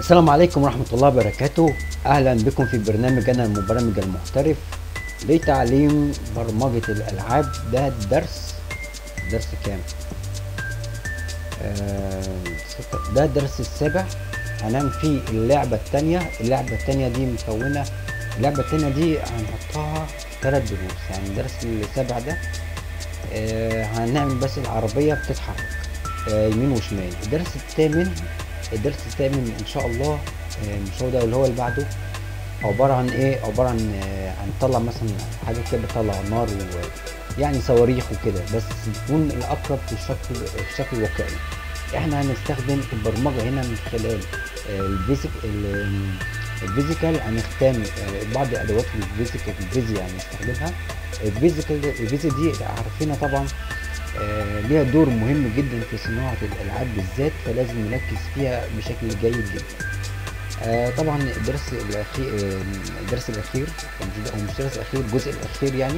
السلام عليكم ورحمة الله وبركاته أهلا بكم في برنامجنا المبرمج المحترف لتعليم برمجة الألعاب ده الدرس درس كام؟ آه ستة- ده الدرس السابع هنعمل فيه اللعبة التانية اللعبة التانية دي مكونة اللعبة التانية دي هنحطها تلات دروس يعني الدرس السابع ده آه هنعمل بس العربية بتتحرك آه يمين وشمال الدرس الثامن الدرس الثامن ان شاء الله آه، مش هو ده اللي هو اللي بعده عبارة عن ايه عبارة عن آه، هنطلع مثلا حاجة كده بتطلع نار و يعني صواريخ وكده بس تكون الاقرب في الشكل في الشكل الواقعي احنا هنستخدم البرمجة هنا من خلال آه، البيزك ال- الفيزيكال هنختام آه، بعض ادوات الفيزيكال الفيزياء هنستخدمها الفيزيكال الفيزياء دي عارفينها طبعا آه، ليها دور مهم جدا في صناعة الألعاب بالذات فلازم نركز فيها بشكل جيد جدا آه، طبعا الدرس الأخير آه، الدرس الأخير أو مش أو مش الدرس الأخير الجزء الأخير يعني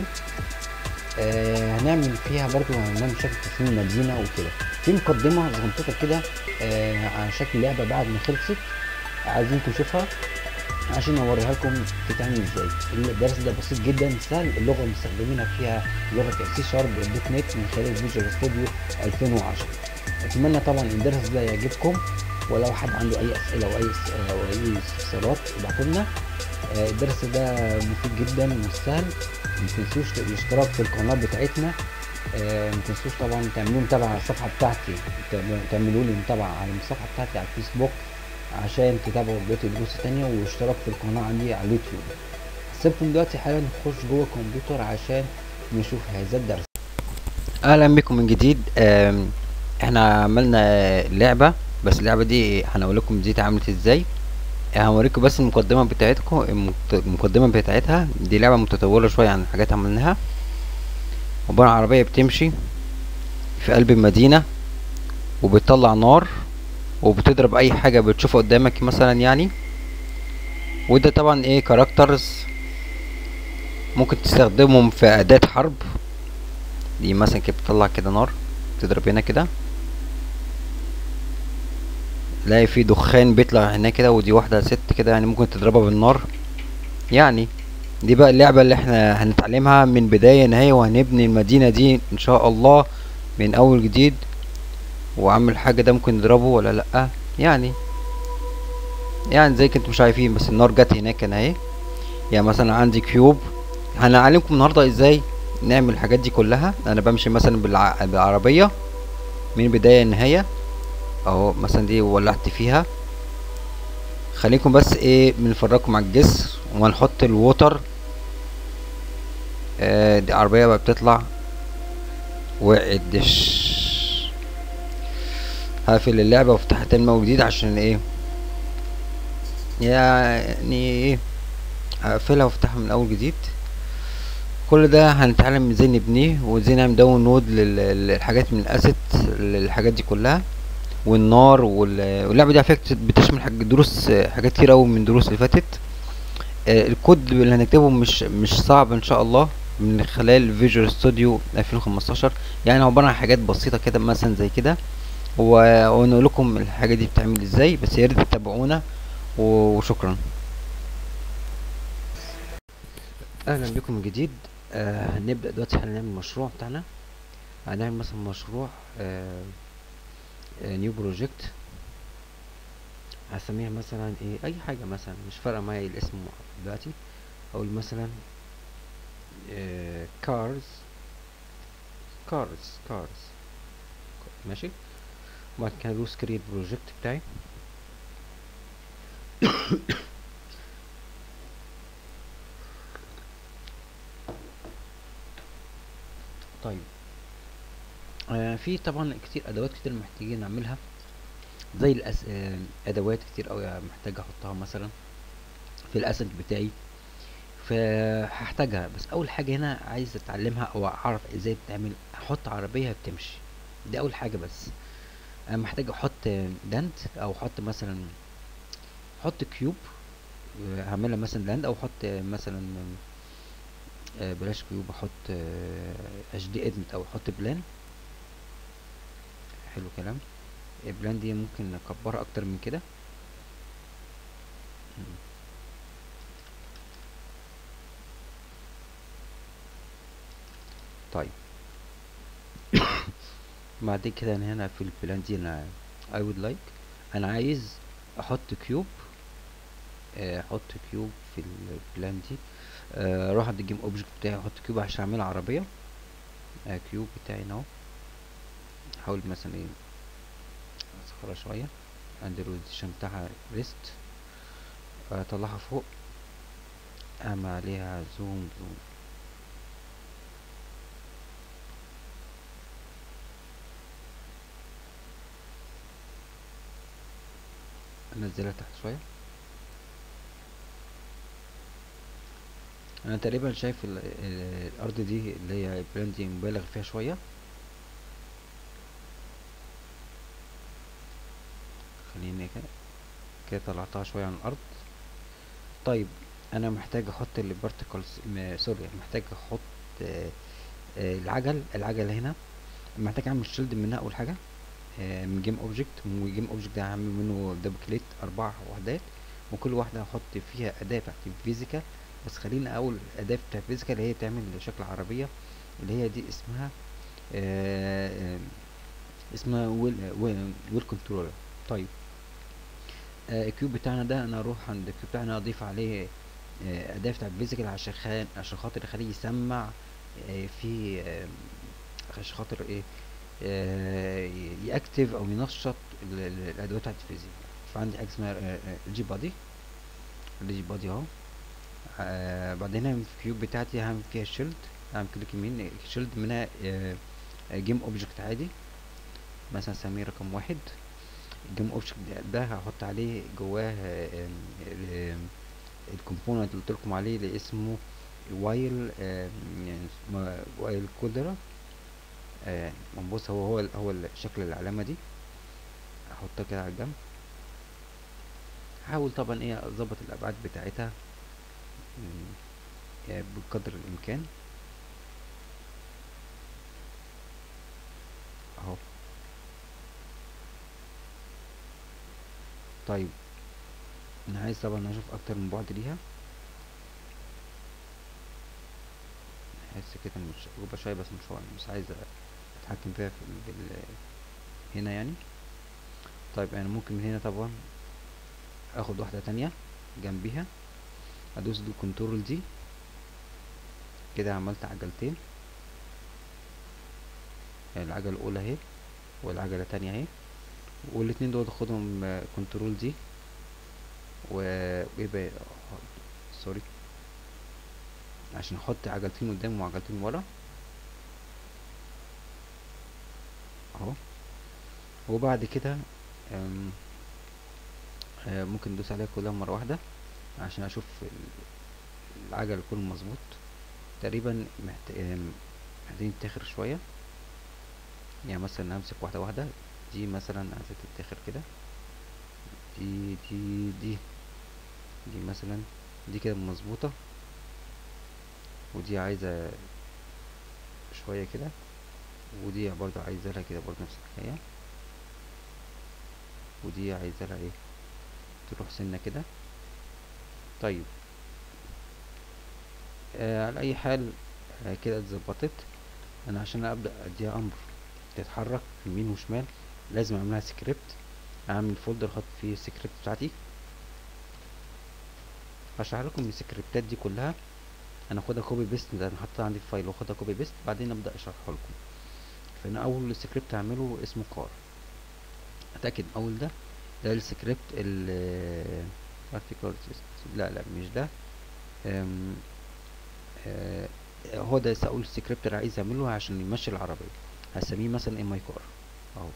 آه، هنعمل فيها برضو هنعمل شكل تصميم مدينة وكده في مقدمة صغنطوطة كده آه، على شكل لعبة بعد ما خلصت عايزينكم تشوفها عشان اوريها لكم بتتعمل ازاي الدرس ده بسيط جدا سهل اللغه اللي مستخدمينها فيها لغه سي شارب دوت نت من خلال فيجوال ستوديو 2010 اتمنى طبعا الدرس ده يعجبكم ولو حد عنده اي اسئله او اي س- او اي استفسارات ابعتوا لنا آه، الدرس ده مفيد جدا وسهل ما تنسوش الاشتراك في القناه بتاعتنا آه، ما تنسوش طبعا تعملوا متابعه على الصفحه بتاعتي تعملوا- تعملوا لي متابعه على الصفحه بتاعتي على الفيسبوك عشان تتابعوا بقيه الدروس التانية واشتراك في القناة عندي على اليوتيوب سيبكم دلوقتي حالا نخش جوه الكمبيوتر عشان نشوف هذا الدرس اهلا بكم من جديد آم، احنا عملنا لعبة بس اللعبة دي هنقول لكم دي اتعملت ازاي هوريكم بس المقدمة بتاعتكم المقت- المقدمة بتاعتها دي لعبة متطورة شوية عن حاجات عملناها عبارة عن عربية بتمشي في قلب المدينة وبتطلع نار وبتضرب اي حاجة بتشوفها قدامك مثلا يعني وده طبعا ايه كاركترز ممكن تستخدمهم في اداة حرب دي مثلا كده بتطلع كده نار تضرب هنا كده تلاقي في دخان بيطلع هنا كده ودي واحدة ست كده يعني ممكن تضربها بالنار يعني دي بقى اللعبة اللي احنا هنتعلمها من بداية نهاية وهنبني المدينة دي ان شاء الله من اول جديد وعامل حاجة ده ممكن نضربه ولا لأ يعني يعني زي كنتم شايفين بس النار جت هناك انا اهي يعني مثلا عندي كيوب هنعلمكم النهارده ازاي نعمل الحاجات دي كلها انا بمشي مثلا بالع... بالعربية من بداية لنهاية اهو مثلا دي ولعت فيها خليكم بس ايه بنفرجكم على الجسر وهنحط الووتر آه دي عربية بقى بتطلع وقعت دش هقفل اللعبة وافتحها تاني من أول جديد عشان ايه يعني ايه هقفلها وافتحها من اول جديد كل ده هنتعلم ازاي نبنيه وازاي نعمل داونلود لل- للحاجات من الاسيت للحاجات دي كلها والنار وال- واللعبه دي على فكره بتشمل حاج دروس حاجات كتير قوي من الدروس اللي فاتت آه، الكود اللي هنكتبه مش مش صعب ان شاء الله من خلال فيجوال ستوديو 2015 يعني عباره عن حاجات بسيطه كده مثلا زي كده و- ونقول لكم الحاجه دي بتعمل ازاي بس يا ريت تتابعونا و- وشكرا اهلا بكم من جديد آه هنبدا دلوقتي هنعمل المشروع بتاعنا هنعمل مثلا مشروع آه نيو بروجكت هسميها مثلا ايه اي حاجه مثلا مش فارقه معايا الاسم دلوقتي اقول مثلا كارز كارز كارز ماشي وبعد كده ادوس كريت بروجكت بتاعي طيب آه في طبعا كتير ادوات كتير محتاجين نعملها زي الأس... آه ادوات كتير قوي محتاج احطها مثلا في الاسد بتاعي فهحتاجها بس اول حاجه هنا عايز اتعلمها او اعرف ازاي بتعمل احط عربيه بتمشي دي اول حاجه بس انا محتاج احط لاند او احط مثلا احط كيوب آه، هعملها مثلا لاند او احط آه، مثلا آه، بلاش كيوب احط اتش دي ادمت او احط بلان حلو كلام البلان دي ممكن اكبرها اكتر من كده طيب بعد كده انا هنا في البلان دي انا I would like انا عايز احط كيوب آه، احط كيوب في البلان دي آه، اروح عند الجيم اوبجكت بتاعي احط كيوب عشان اعملها عربيه آه، كيوب بتاعي هنا اهو احاول مثلا ايه اصغرها شويه عند الروتيشن بتاعها ريست اطلعها فوق اعمل عليها زوم زوم انزلها تحت شويه انا تقريبا شايف ال- ال- الارض دي اللي هي البلان دي مبالغ فيها شويه خليني كده كده طلعتها شويه عن الارض طيب انا محتاج احط البارتيكلز سوري محتاج احط آه، آه، العجل العجل هنا محتاج اعمل شيلد منها اول حاجه آه، من جيم اوبجكت من جيم اوبجكت ده هعمل منه دبل كليك اربع وحدات وكل واحده هحط فيها اداه بتاعت الفيزيكال بس خلينا اول اداه بتاعت الفيزيكال اللي هي تعمل شكل عربيه اللي هي دي اسمها آه، آه، اسمها ويل ويل, ويل كنترولر طيب آه، الكيوب بتاعنا ده انا اروح عند الكيوب بتاعنا اضيف عليه آه، اداه بتاع الفيزيكال عشان خان عشان خاطر اخليه يسمع آه، في آه، عشان خاطر ايه آه، ياكتف او ينشط ال- ال- الادوات بتاعت الفيزياء فعندي حاجه اسمها الجي بادي الجي بادي اهو آه، بعدين هنا في الكيوب بتاعتي هعمل فيها شيلد هعمل كليك يمين شيلد منها جيم اوبجكت عادي مثلا سميه رقم واحد الجيم اوبجكت ده هحط عليه جواه الكومبوننت اللي قلت لكم عليه اللي اسمه وايل يعني اسمه وايل كولدرا بص هو هو هو شكل العلامه دي احطها كده على الجنب حاول طبعا ايه اظبط الابعاد بتاعتها مم، يعني بقدر الامكان اهو طيب انا عايز طبعا اشوف اكتر من بعد ليها احس كده مش غريبة شوية بس مش هو مش عايز اتحكم فيها في ال- بال هنا يعني طيب انا ممكن من هنا طبعا اخد واحدة تانية جنبيها ادوس دي كنترول دي كده عملت عجلتين يعني العجلة الاولى اهي والعجلة التانية اهي والاتنين دول اخدهم كنترول دي و ويبقى سوري عشان احط عجلتين قدام وعجلتين ورا اهو وبعد كده أم، آه، ممكن ندوس عليها كلها مرة واحدة عشان اشوف ال- العجل يكون مظبوط تقريبا محت... آم، محتاجين تاخر شوية يعني مثلا امسك واحدة واحدة دي مثلا عايزة تتاخر كده دي دي دي دي مثلا دي كده مظبوطة ودي عايزة شوية كده ودي برضو عايزة لها كده برضو نفس الحكاية ودي عايزة لها ايه تروح سنة كده طيب آه على اي حال آه كده اتظبطت انا عشان ابدا اديها امر تتحرك يمين وشمال لازم اعملها سكريبت اعمل فولدر احط فيه السكريبت بتاعتي هشرح لكم السكريبتات دي كلها انا اخدها كوبي بيست انا حاططها عندي في فايل واخدها كوبي بيست بعدين ابدا اشرحها لكم فانا اول سكريبت هعمله اسمه كار اتاكد اول ده ده السكريبت ال لا لا مش ده أم، آه، هو ده اول سكريبت اللي عايز اعمله عشان يمشي العربيه هسميه مثلا ام اي كار اهو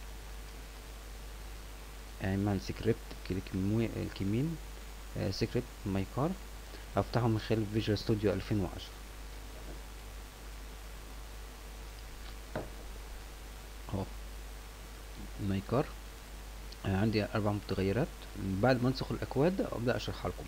اعمل سكريبت كليك يمين اليمين سكريبت ماي كار افتحه من خلال فيجوال ستوديو 2010 اهو ماي كار عندي اربع متغيرات بعد ما انسخ الاكواد ابدا اشرحها لكم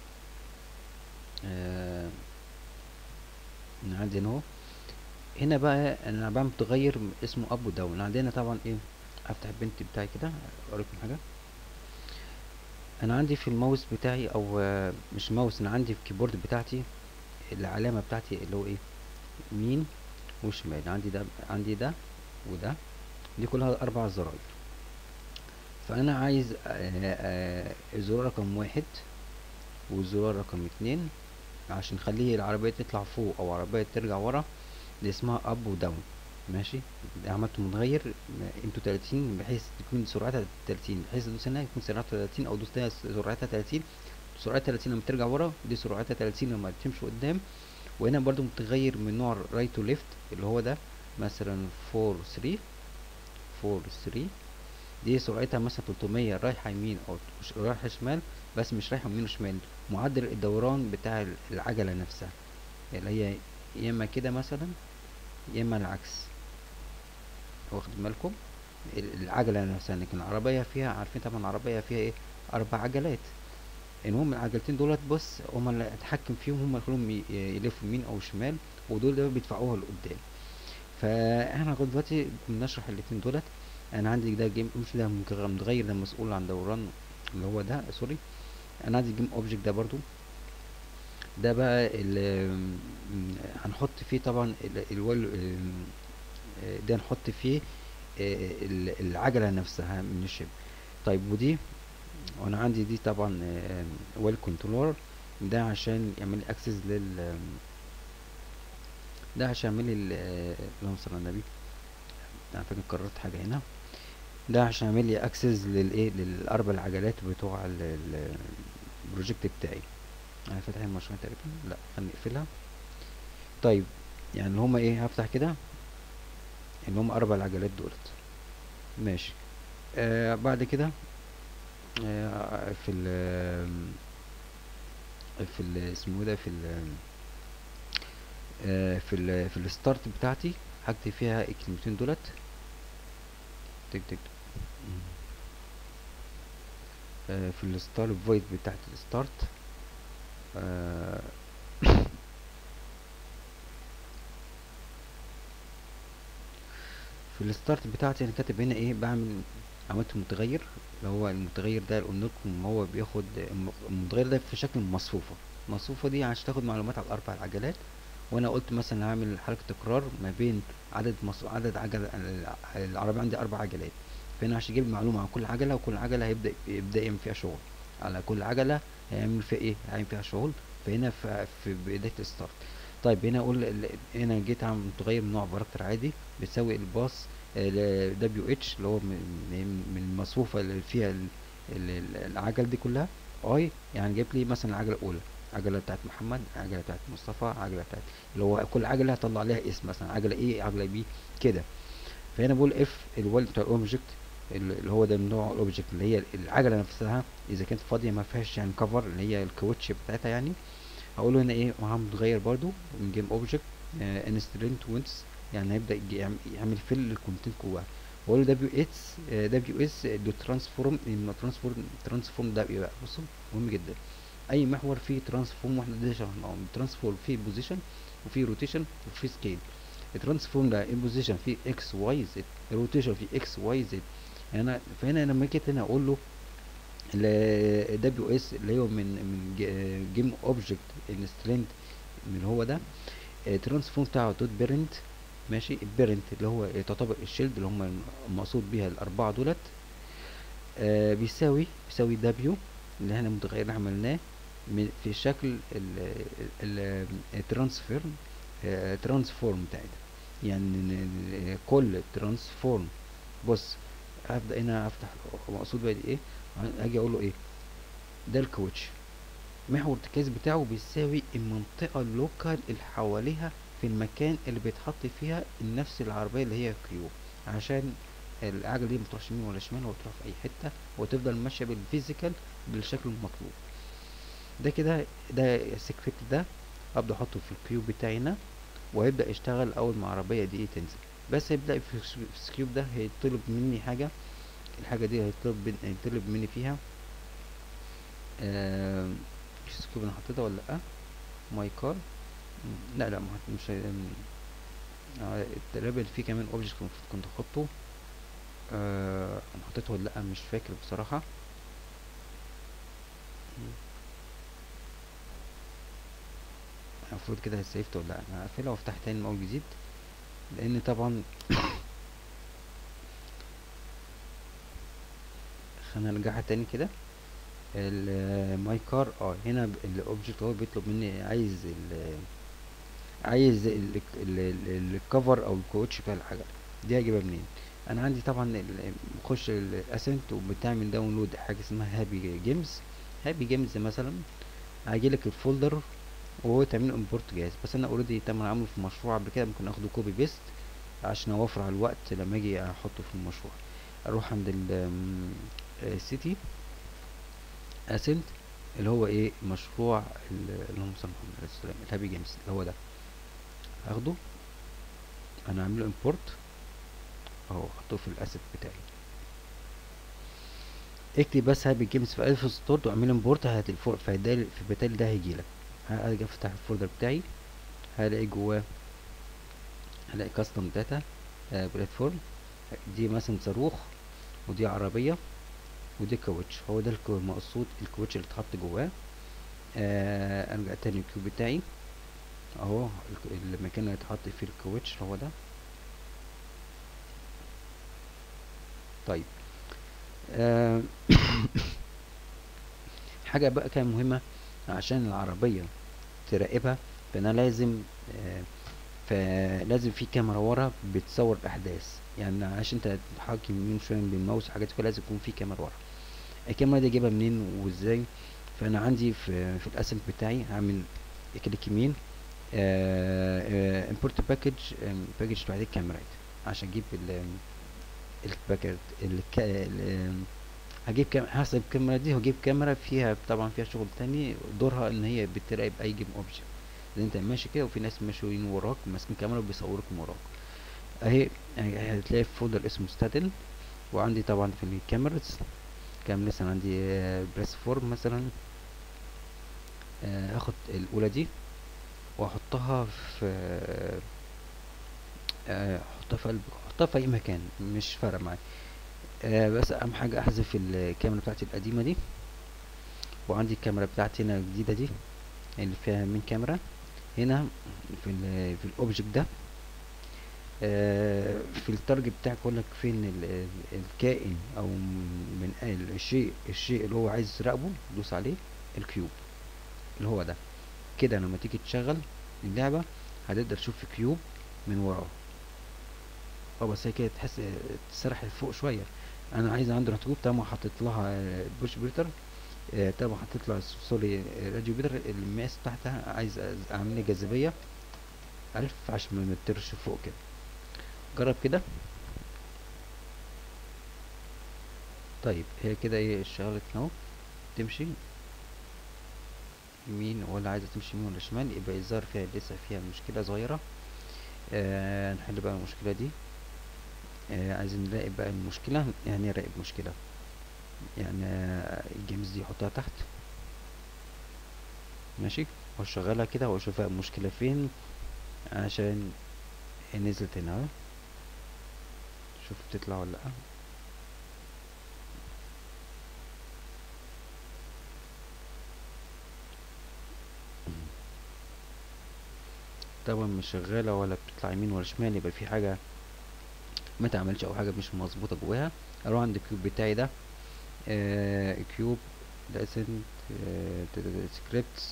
آه، من عندي هنا اهو هنا بقى انا بعمل متغير اسمه اب وداون عندنا طبعا ايه افتح البنت بتاعي كده اوريكم حاجه انا عندي في الماوس بتاعي او آه، مش ماوس انا عندي في الكيبورد بتاعتي العلامة بتاعتي اللي هو ايه يمين وشمال عندي ده عندي ده وده دي كلها اربع زراير فانا عايز آه، آه، الزرار رقم واحد والزرار رقم اتنين عشان نخليه العربية تطلع فوق او عربية ترجع ورا دي اسمها اب وداون ماشي ده عملته متغير قيمته 30 بحيث تكون سرعتها 30 بحيث ادوس هنا يكون سرعتها 30 او دوس هنا سرعتها 30 سرعتها 30 لما ترجع ورا دي سرعتها 30 لما تمشي قدام وهنا برضو متغير من نوع رايت تو ليفت اللي هو ده مثلا 4 3 4 3 دي سرعتها مثلا 300 رايحة يمين او ش- رايحة شمال بس مش رايحة يمين وشمال معدل الدوران بتاع ال- العجلة نفسها اللي هي يا اما كده مثلا يا اما العكس واخد بالكم ال- العجلة نفسها لكن العربية فيها عارفين طبعا العربية فيها ايه اربع عجلات المهم العجلتين دولت بص هما اللي اتحكم فيهم هما اللي خلوهم ي- يلفوا يمين او شمال ودول ده بيدفعوها لقدام فاحنا لغايه دلوقتي بنشرح الاتنين دولت انا عندي ده جيم مش ده متغ- متغير ده مسؤول عن دوران اللي هو ده سوري انا عندي جيم اوبجكت ده برضو ده بقى ال هنحط فيه طبعا ال- الول ال- آه، ده نحط فيه آه، ال- العجلة نفسها من الشبه طيب ودي وانا عندي دي طبعا ويل كنترولر ده عشان يعمل اكسس لل ده عشان يعمل لي ال- اللهم صل على النبي انا فاكر قررت حاجه هنا ده عشان يعمل لي اكسس للايه للاربع العجلات بتوع ال- ال- البروجكت بتاعي انا فاتح المشروع تقريبا لا خلينا نقفلها طيب يعني اللي هما ايه هفتح كده اللي هما اربع العجلات دولت ماشي آه بعد كده آه في ال في ال اسمه إيه ده في ال آه في ال في الستارت بتاعتي هكتب فيها الكلمتين دولت تك تك مم. آه في الستارت فويد بتاعت الستارت آه في الستارت بتاعتي انا كاتب هنا ايه بعمل عملت متغير اللي هو المتغير ده قلنا لكم هو بياخد الم- المتغير ده في شكل مصفوفة المصفوفة دي عشان تاخد معلومات على الاربع العجلات وانا قلت مثلا هعمل حركة تكرار ما بين عدد مص... عدد عجل الع- العربية عندي اربع عجلات فهنا عشان اجيب معلومة عن كل عجلة وكل عجلة هيبدأ يبدأ يعمل فيها شغل على كل عجلة هيعمل فيها ايه هيعمل فيها شغل فهنا في, في بداية الستارت طيب هنا اقول ال- هنا جيت اعمل متغير من نوع باركتر عادي بيساوي الباص دبليو اتش اللي هو من من من المصفوفة اللي فيها ال- ال- ال- العجل دي كلها اي يعني جايب لي مثلا العجلة الأولى عجلة بتاعت محمد عجلة بتاعت مصطفى عجلة بتاعت اللي هو كل عجلة هطلع لها اسم مثلا عجلة ايه عجلة بي كده فهنا بقول اف الوالد بتاع الاوبجكت اللي هو ده من نوع الاوبجكت اللي هي العجلة نفسها اذا كانت فاضية ما فيهاش يعني كفر اللي هي الكاوتش بتاعتها يعني هقول له هنا ايه معاه متغير برضو من جيم اوبجكت انسترنت وينس يعني هيبدا يجي يعم- يعمل فيل للكونتنت جواه واقول له دبليو اس دبليو اس دو ترانسفورم ان ترانسفورم ترانسفورم ده بيبقى بصوا مهم جدا اي محور فيه ترانسفورم واحنا ده شرحناه ترانسفورم فيه بوزيشن وفيه روتيشن وفيه سكيل الترانسفورم ده البوزيشن فيه اكس واي زد الروتيشن فيه اكس واي زد هنا فهنا لما جيت هنا اقول له ال دبليو اس اللي هو من من جيم اوبجكت انسترنت من هو ده ترانسفورم بتاعه دوت بيرنت ماشي البيرنت اللي هو تعتبر الشيلد اللي هم المقصود بيها الاربعه دولت آه بيساوي بيساوي دبليو اللي احنا المتغير اللي عملناه من- في شكل الترانسفير ترانسفورم بتاعتها يعني ن- ن- كل ترانسفورم بص هبدا هنا افتح مقصود بقى دي ايه اجي اقول له ايه ده الكوتش محور الارتكاز بتاعه بيساوي المنطقة اللوكال اللي حواليها في المكان اللي بيتحط فيها نفس العربية اللي هي كيو عشان العجلة دي متروحش يمين ولا شمال وتروح في أي حتة وتفضل ماشية بالفيزيكال بالشكل المطلوب ده كده ده السكريبت ده أبدأ أحطه في الكيو بتاعي هنا وهيبدأ يشتغل أول ما العربية دي إيه تنزل بس هيبدأ في الس- في السكريبت ده هيطلب مني حاجة الحاجة دي هيطلب بن- هيطلب مني فيها آه السكريبت انا حطيتها ولا لأ ماي كار لا لا ما حط- مش هي- م- آه، تقريبا في كمان اوبجكت المفروض كنت احطه آه انا حطيته ولا لا مش فاكر بصراحة المفروض كده سيفت ولا لا انا هقفلها وافتح تاني من اول جديد لان طبعا خلينا نرجعها تاني كده الماي كار اه هنا الاوبجكت هو بيطلب مني عايز ال عايز الكفر او الكوتش بتاع الحاجه دي هجيبها منين انا عندي طبعا بخش الاسنت وبتعمل داونلود حاجه اسمها هابي جيمز هابي جيمز مثلا هيجي لك الفولدر وهو تعمل امبورت جاهز بس انا اوريدي تم عامله في مشروع قبل كده ممكن اخده كوبي بيست عشان اوفر على الوقت لما اجي احطه في المشروع اروح عند السيتي اسنت اللي هو ايه مشروع اللهم صل على محمد السلام الهابي جيمز اللي هو ده اخده انا اعمله امبورت اهو احطه في الاسيت بتاعي اكتب بس هابي جيمز في الف ستور واعمل امبورت هتلاقي فبالتالي ده هيجي لك هاجي افتح الفولدر بتاعي هلاقي جواه هلاقي كاستم داتا بلاتفورم دي مثلا صاروخ ودي عربيه ودي كاوتش هو ده المقصود الكاوتش اللي اتحط جواه آه ارجع تاني الكيوب بتاعي اهو المكان اللي اتحط فيه الكاوتش هو ده طيب آه حاجة بقى كان مهمة عشان العربية تراقبها فانا لازم آه فلازم في كاميرا ورا بتصور الاحداث يعني عشان انت تحكم يمين شويه بالماوس حاجات كده لازم يكون في كاميرا ورا الكاميرا دي اجيبها منين وازاي فانا عندي في في الاسنت بتاعي هعمل كليك يمين امبورت باكج باكج بتاعت الكاميرات عشان اجيب الباكج هجيب كام حسب الكاميرا دي هجيب كاميرا فيها طبعا فيها شغل تاني دورها ان هي بتراقب اي جيم اوبجكت زي انت ماشي كده وفي ناس ماشيين وراك ماسكين كاميرا وبيصوروك من وراك اهي هتلاقي في فولدر اسمه ستاتل وعندي طبعا في الكاميرز كام مثلا عندي بريس فورم مثلا هاخد الاولى دي واحطها في احطها في قلب احطها في اي مكان مش فارقه معايا آه بس اهم حاجه احذف الكاميرا بتاعتي القديمه دي وعندي الكاميرا بتاعتي هنا الجديده دي اللي فيها من كاميرا هنا في ال في الاوبجكت ده آه في التارجت بتاعك يقول لك فين الكائن او من الشيء الشيء اللي هو عايز يراقبه دوس عليه الكيوب اللي هو ده كده لما تيجي تشغل اللعبه هتقدر تشوف كيوب من وراه اه بس هي كده تحس تسرح لفوق شويه انا عايز اندرويد كيوب طبعا حطيت لها بوش بريتر آه طبعا حطيت لها سوري راديو بيتر المقاس بتاعتها عايز اعمل لي جاذبيه ألف عشان ما نطرش فوق كده جرب كده طيب هي كده ايه اشتغلت اهو تمشي يمين ولا عايزه تمشي يمين ولا شمال يبقى الظاهر فيها لسه فيها مشكله صغيره آه نحل بقى المشكله دي آه عايزين نراقب بقى المشكله يعني نراقب مشكله يعني آه الجيمز دي حطها تحت ماشي واشغلها كده واشوف بقى المشكله فين عشان نزلت هنا اهو شوف بتطلع ولا لا طبعا مش شغاله ولا بتطلع يمين ولا شمال يبقى في حاجه ما تعملش او حاجه مش مظبوطه جواها اروح عند الكيوب بتاعي ده آه كيوب ده اسم آه سكريبتس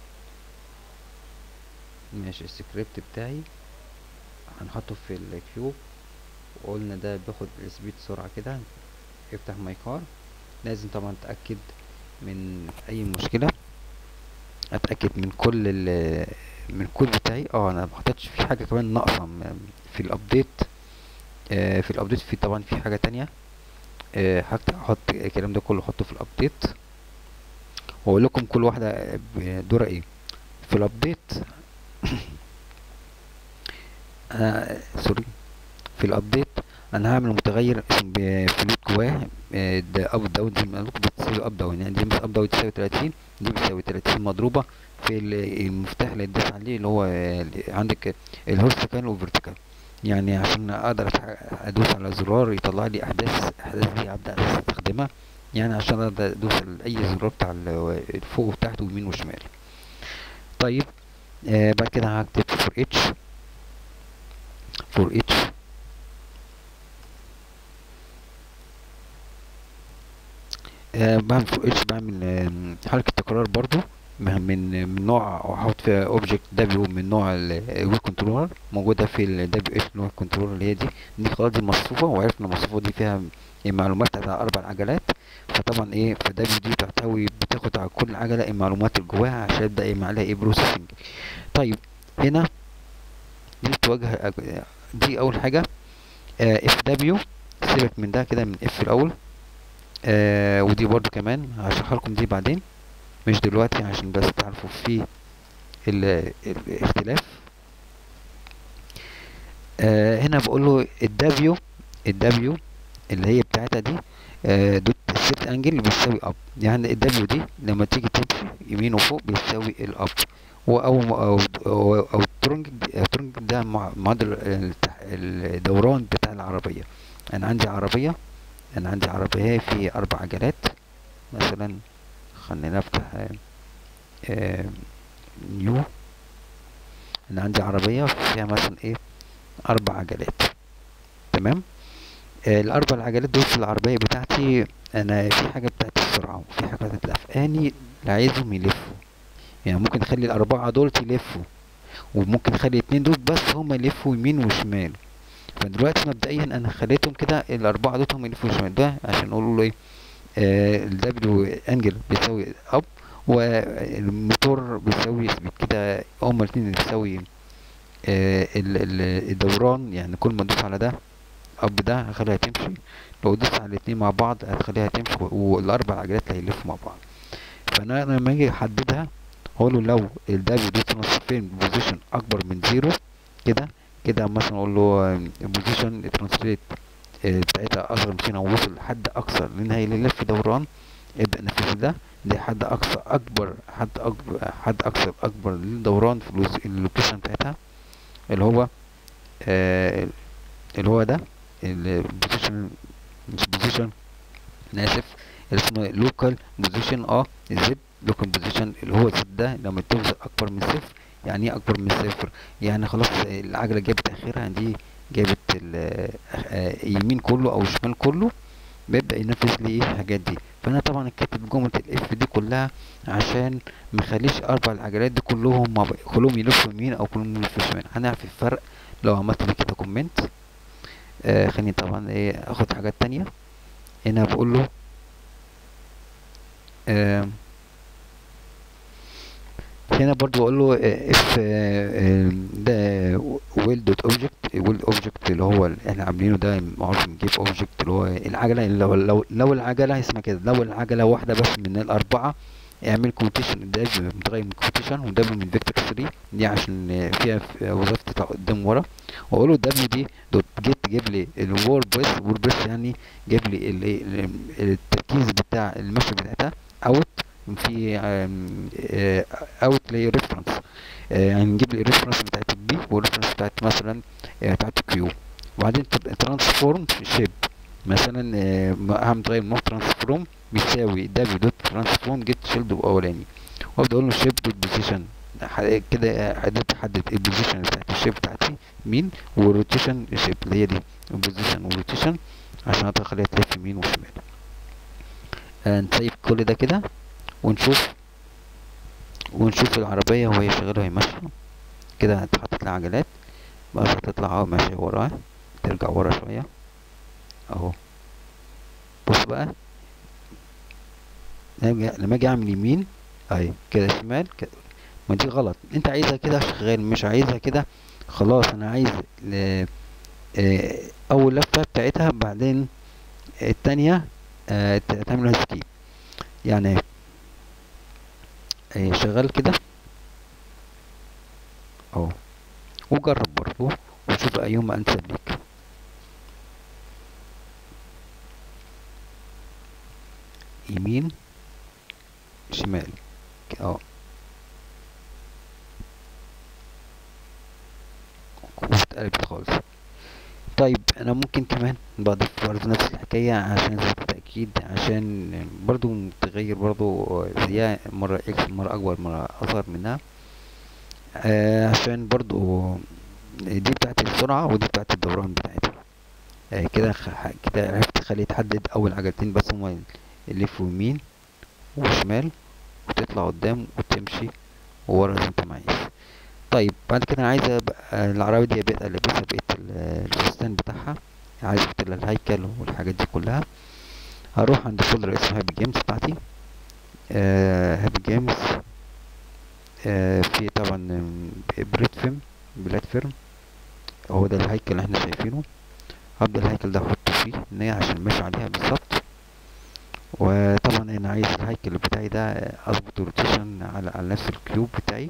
ماشي السكريبت بتاعي هنحطه في الكيوب وقلنا ده بياخد السبيد بسرعه كده افتح ماي كار لازم طبعا اتاكد من اي مشكله اتاكد من كل ال من الكود بتاعي اه انا ما حطيتش في حاجه كمان ناقصه في الابديت آه في الابديت في طبعا في حاجه تانية آه هحط الكلام ده كله احطه في الابديت واقول لكم كل واحده دورها ايه في الابديت آه سوري في الابديت انا هعمل متغير اسم فلوت جواه ده اب داون زي ما قلت بتساوي اب داون يعني دي مش اب داون تساوي 30 دي بتساوي 30 مضروبه في المفتاح اللي اديت عليه اللي هو عندك الهورسكال وفيرتيكال يعني عشان اقدر ادوس على زرار يطلع لي احداث احداث دي ابدا استخدمها يعني عشان اقدر ادوس اي زرار بتاع فوق وتحت ويمين وشمال طيب آه بعد كده هكتب for each for each آه بعمل for each بعمل آه حركة تكرار برضو من من من نوع احط فيها اوبجكت دبليو من نوع الويل كنترولر موجوده في الدبليو اف نوع الكنترولر اللي هي دي دي خلاص دي مصفوفه وعرفنا المصفوفه دي فيها المعلومات بتاعت اربع عجلات فطبعا ايه فدبليو دي بتحتوي بتاخد على كل عجله المعلومات اللي جواها عشان يبدا يعمل عليها ايه بروسيسنج طيب هنا دي بتواجه دي اول حاجه اف دبليو سيبك من ده كده من اف الاول آه ودي برضو كمان هشرح لكم دي بعدين مش دلوقتي عشان بس تعرفوا في الاختلاف آه هنا بقول له الدبليو الدبليو اللي هي بتاعتها دي آه دوت السيفت انجل بيساوي اب يعني الدبليو دي لما تيجي تمشي يمين وفوق بيساوي الاب او او او, أو الترنج الترنج ده معدل الدوران بتاع العربيه انا عندي عربيه انا عندي عربيه في اربع عجلات مثلا خلينا نفتح آه نيو انا عندي عربية فيها مثلا ايه اربع عجلات تمام آه الاربع العجلات دول في العربية بتاعتي انا في حاجة بتاعت السرعة وفي حاجة بتاعت الافقاني اللي عايزهم يلفوا يعني ممكن اخلي الاربعة دول يلفوا وممكن اخلي اتنين دول بس هما يلفوا يمين وشمال فدلوقتي مبدئيا انا خليتهم كده الاربعة دول هم يلفوا شمال ده عشان اقول له ايه الدبليو انجل بيساوي اب والموتور بيساوي كده هما الاثنين بيساوي آه الدوران يعني كل ما ادوس على ده اب ده هخليها تمشي لو دوست على الاثنين مع بعض هتخليها تمشي والاربع عجلات هيلفوا مع بعض فانا لما اجي احددها هقول له لو الدبليو دي ترانسفير بوزيشن اكبر من زيرو كده كده مثلا اقول له البوزيشن ترانسليت بتاعتها اصغر من كده ووصل لحد اقصى لان هي يلف دوران ابدا نفذ ده ده حد اقصى اكبر حد اكبر حد اقصى اكبر للدوران في اللوكيشن بتاعتها اللي هو آه اللي هو ده البوزيشن مش بوزيشن انا اسف اللي اسمه لوكال بوزيشن اه الزد لوكال بوزيشن اللي هو الزد ده لما توصل اكبر من صفر يعني ايه اكبر من صفر يعني خلاص العجله جابت اخرها دي جابت يمين كله او شمال كله بيبدا ينفذ لي ايه الحاجات دي فانا طبعا كاتب جمله الاف دي كلها عشان ما اخليش اربع العجلات دي كلهم ما كلهم يلفوا يمين او كلهم يلفوا شمال هنعرف الفرق لو عملت لي كده كومنت آه خليني طبعا ايه اخد حاجات تانية هنا بقول له آه هنا برضو بقول له اف ده ويل دوت اوبجكت ويل اوبجكت اللي هو اللي احنا عاملينه ده معروف نجيب اوبجكت اللي هو العجله لو لو لو العجله اسمها كده لو العجله واحده بس من الاربعه اعمل كوتيشن ده متغير من كوتيشن وده من فيكتور 3 دي عشان فيها وظيفه تطلع قدام ورا واقول له دبليو دي دوت جيت جيب لي الوور بريس وور بريس يعني جيب لي التركيز بتاع المشي بتاعتها اوت في اوت لي ريفرنس يعني نجيب لي الريفرنس بتاعت البي والريفرنس بتاعت مثلا بتاعت الكيو وبعدين ترانسفورم شيب مثلا اهم تغير نوع ترانسفورم بيساوي دبليو دوت ترانسفورم جيت شيلد اولاني وابدا اقول له شيب دوت بوزيشن كده قدرت احدد البوزيشن بتاعت الشيب بتاعتي مين والروتيشن شيب اللي هي دي البوزيشن والروتيشن عشان اقدر اخليها تلف يمين وشمال نسيب كل ده كده ونشوف ونشوف العربية وهي شغالة وهي ماشية كده هتحط لها عجلات بس هتطلع اهو ماشية وراها ترجع ورا شوية اهو بص بقى لما اجي اعمل يمين اهي كده شمال كده ما دي غلط انت عايزها كده شغال مش عايزها كده خلاص انا عايز ل... اه اول لفة بتاعتها بعدين التانية اه تعملها سكيب يعني ايه شغال كده اهو وجرب برضو وشوف ايهما انسب ليك يمين شمال اه واتقلبت خالص طيب انا ممكن كمان بضيف برضه نفس الحكاية عشان زي التأكيد عشان برضه تغير برضه زيادة مرة اكس مرة اكبر مرة اصغر منها آه عشان برضو دي بتاعت السرعة ودي بتاعت الدوران بتاعتها آه كده خ- كده عرفت تخلي تحدد اول عجلتين بس هما اللي يلفوا يمين وشمال وتطلع قدام وتمشي ورا زي انت ما عايز طيب بعد كده انا عايز بقى العربية دي بقى البسها بقية ال- الفستان بتاعها عايز احط لها الهيكل والحاجات دي كلها هروح عند فولدر اسمه هابي جيمز بتاعتي آه هابي جيمز آه في طبعا بلاتفورم بلاتفورم هو ده الهيكل اللي احنا شايفينه هبدأ الهيكل ده احطه فيه ان هي عشان ماشي عليها بالظبط وطبعا انا عايز الهيكل بتاعي ده اظبط الروتيشن على على نفس الكيوب بتاعي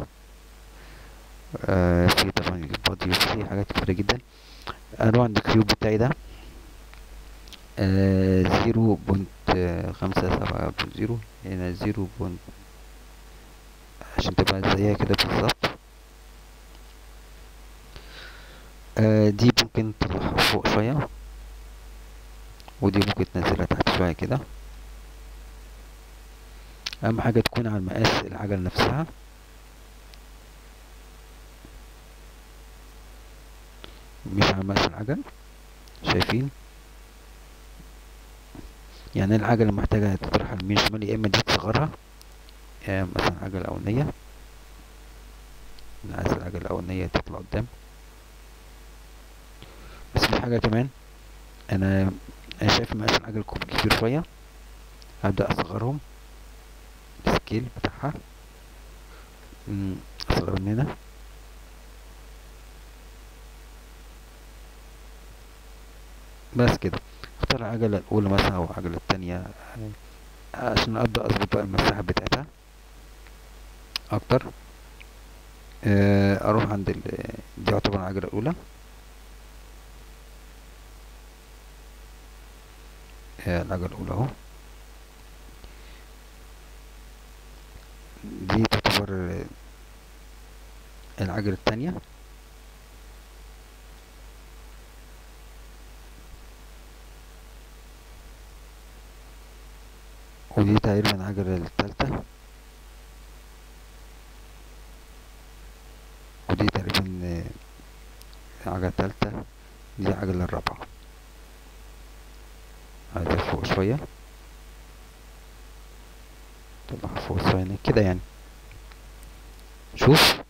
آه في طبعا البادي في حاجات كتيرة جدا اروح عند الكيوب بتاعي ده زيرو بونت خمسة سبعة بونت زيرو هنا زيرو بونت عشان تبقى زيها كده بالظبط آه دي ممكن تطلعها فوق شوية ودي ممكن تنزلها تحت شوية كده أهم حاجة تكون على مقاس العجل نفسها مش على مقاس العجل شايفين يعني العجلة محتاجة تطرح يمين شمال يا إما دي تصغرها آه مثلا العجلة الأولانية أنا عايز العجلة الأولانية تطلع قدام بس في حاجة كمان أنا أنا شايف مقاس العجل كوب كبير شوية هبدأ أصغرهم السكيل بتاعها مم، أصغر من هنا بس كده اختار العجلة الأولى مثلا أو العجلة التانية آه، عشان أبدأ أظبط بقى المساحة بتاعتها أكتر آه، أروح عند ال دي يعتبر العجلة الأولى آه، العجلة الأولى أهو دي تعتبر آه، العجلة التانية ودي تقريبا العجلة التالتة ودي تقريبا آه، العجلة التالتة دي العجلة الرابعة عايزة فوق شوية طلعها فوق شوية كده يعني شوف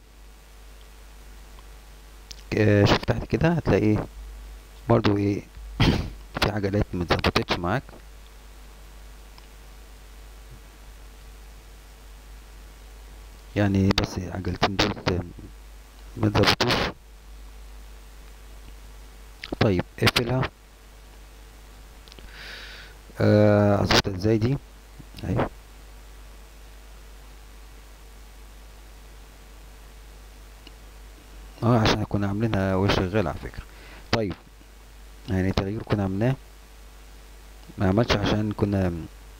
آه، شوف تحت كده هتلاقي ايه برضو ايه في عجلات متظبطتش معاك يعني بس عجلتين دول متظبطوش طيب اقفلها آه، اظبطها ازاي دي اهي اه عشان كنا عاملينها وهي شغالة على فكرة طيب يعني تغيير كنا عملناه ما عملش عشان كنا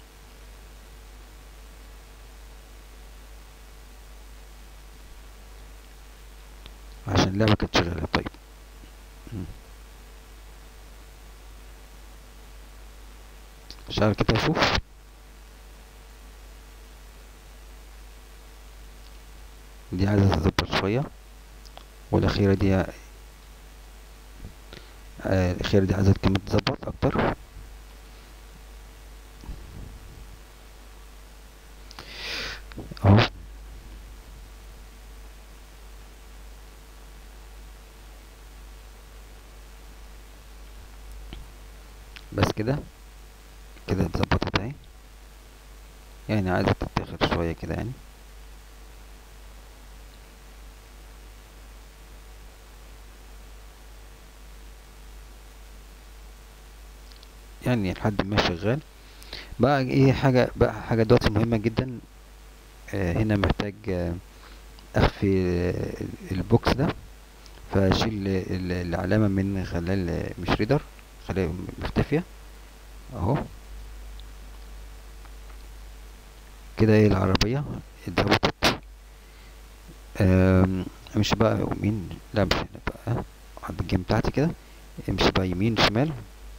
عشان اللعبة كانت شغالة طيب مم. شغال كده اشوف دي عايزة تظبط شوية والأخيرة دي آه الأخيرة دي عايزة كمان تظبط أكتر أهو بس كده كده اتظبطت اهي يعني عايزة تتاخر شوية كده يعني يعني لحد ما شغال بقى ايه حاجة بقى حاجة دلوقتي مهمة جدا آه هنا محتاج آه اخفي آه البوكس ده فاشيل ال- العلامة من خلال مش ريدر خليها مختفية اهو كده ايه العربية اتظبطت آم، امشي بقى يمين لا مش هنا بقى عند الجيم بتاعتي كده امشي بقى يمين شمال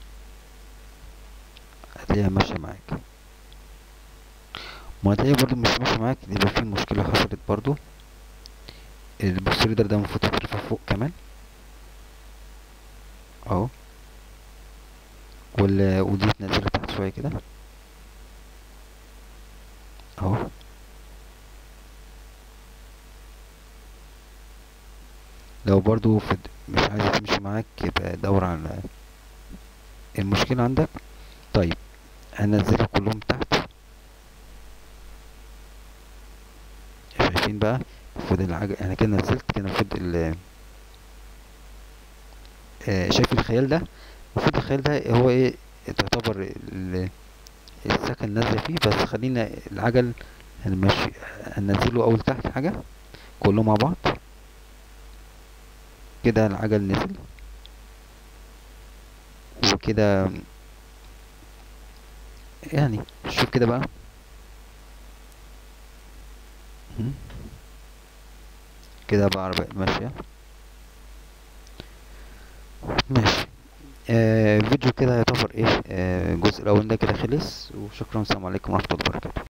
هتلاقيها ماشية معاك ما هتلاقيها برضو مش ماشية معاك يبقى في مشكلة حصلت برضو البوستريدر ده المفروض يترفع فوق كمان اهو وال ودي تنزلها تحت شوية كده اهو لو برضو في مش عايزة تمشي معاك يبقى دور على المشكلة عندك طيب هنزلها كلهم تحت شايفين بقى المفروض العجل انا كده نزلت كده المفروض ال آه، شايف الخيال ده المفروض الخيال ده هو ايه تعتبر ال- السكن نازلة فيه بس خلينا العجل هنمشي هننزله اول تحت حاجة كله مع بعض كده العجل نزل وكده يعني شوف كده بقى مم. كده بقى عربية ماشية ماشي آه فيديو كده يعتبر ايه آه الجزء الاول ده كده خلص وشكرا والسلام عليكم ورحمة الله وبركاته